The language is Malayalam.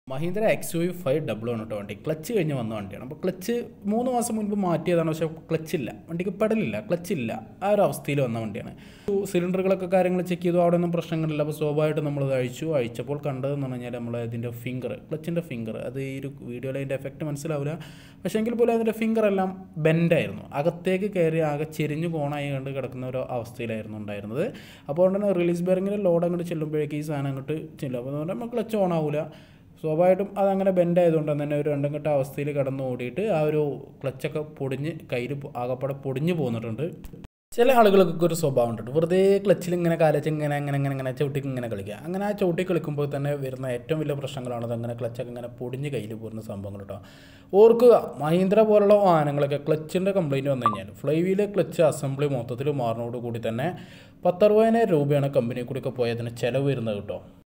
Mahindra X U five double ആണ് കേട്ടോ വണ്ടി ക്ലച്ച് കഴിഞ്ഞ് വന്ന വണ്ടിയാണ് അപ്പോൾ ക്ലച്ച് മൂന്ന് മാസം മുൻപ് മാറ്റിയതാണ് പക്ഷേ ക്ലച്ച് ഇല്ല വണ്ടിക്ക് പെടലില്ല ക്ലച്ച് ഇല്ല ആ ഒരു അവസ്ഥയിൽ വന്ന വണ്ടിയാണ് സിലിണ്ടറുകളൊക്കെ കാര്യങ്ങൾ ചെക്ക് ചെയ്തു അവിടെ ഒന്നും പ്രശ്നങ്ങളില്ല അപ്പോൾ സ്വാഭാവികമായിട്ട് നമ്മൾ ഇത് അഴിച്ചു അഴിച്ചപ്പോൾ കണ്ടതെന്ന് പറഞ്ഞു കഴിഞ്ഞാൽ നമ്മൾ ഇതിൻ്റെ ഫിംഗർ ക്ലച്ചിൻ്റെ ഫിംഗർ അത് ഈ ഒരു വീഡിയോയിൽ അതിൻ്റെ എഫക്റ്റ് മനസ്സിലാവില്ല പക്ഷേ എങ്കിൽ പോലും അതിൻ്റെ ഫിംഗർ എല്ലാം ബെൻഡായിരുന്നു അകത്തേക്ക് കയറി ആകെ ചെരിഞ്ഞു കോണായി കണ്ട് കിടക്കുന്ന ഒരു അവസ്ഥയിലായിരുന്നു ഉണ്ടായിരുന്നത് അപ്പോൾ അതുകൊണ്ട് തന്നെ റിലീസ് ബെയറിങ്ങിൽ ലോഡ് അങ്ങോട്ട് ചെല്ലുമ്പോഴേക്ക് ഈ സാധനം അങ്ങോട്ട് ചെല്ലും അപ്പോൾ അതുകൊണ്ട് നമ്മൾ ക്ലച്ച് ഓൺ ആവില്ല സ്വാഭാവികമായിട്ടും അതങ്ങനെ ബെൻഡ് ആയതുകൊണ്ട് തന്നെ ഒരു രണ്ടും കെട്ട അവസ്ഥയിൽ കടന്നു ഓടിയിട്ട് ആ ഒരു ക്ലച്ചൊക്കെ പൊടിഞ്ഞ് കയ്യിൽ ആകപ്പാടെ പൊടിഞ്ഞു പോന്നിട്ടുണ്ട് ചില ആളുകൾക്കൊക്കെ ഒരു സ്വഭാവം ഉണ്ട് വെറുതെ ക്ലച്ചിൽ ഇങ്ങനെ കാലച്ച് ഇങ്ങനെ ഇങ്ങനെ ഇങ്ങനെ ഇങ്ങനെ ചവിട്ടിക്ക് ഇങ്ങനെ കളിക്കുക അങ്ങനെ ആ ചവിട്ടി കളിക്കുമ്പോൾ തന്നെ വരുന്ന ഏറ്റവും വലിയ പ്രശ്നങ്ങളാണ് അതങ്ങനെ ക്ലച്ചൊക്കെ ഇങ്ങനെ പൊടിഞ്ഞ് കയ്യിൽ പോരുന്ന സംഭവങ്ങൾ കേട്ടോ ഓർക്കുക മഹീന്ദ്ര പോലുള്ള വാഹനങ്ങളൊക്കെ ക്ലച്ചിൻ്റെ കംപ്ലയിൻറ്റ് വന്നു കഴിഞ്ഞാൽ ഫ്ലൈ വീല് ക്ലച്ച് അസംബ്ലി മൊത്തത്തിൽ മാറുന്നതോട് കൂടി തന്നെ പത്തറുപതിനായിരം രൂപയാണ് കമ്പനി കൂടിയൊക്കെ പോയതിന് ചിലവ് വരുന്നത് കേട്ടോ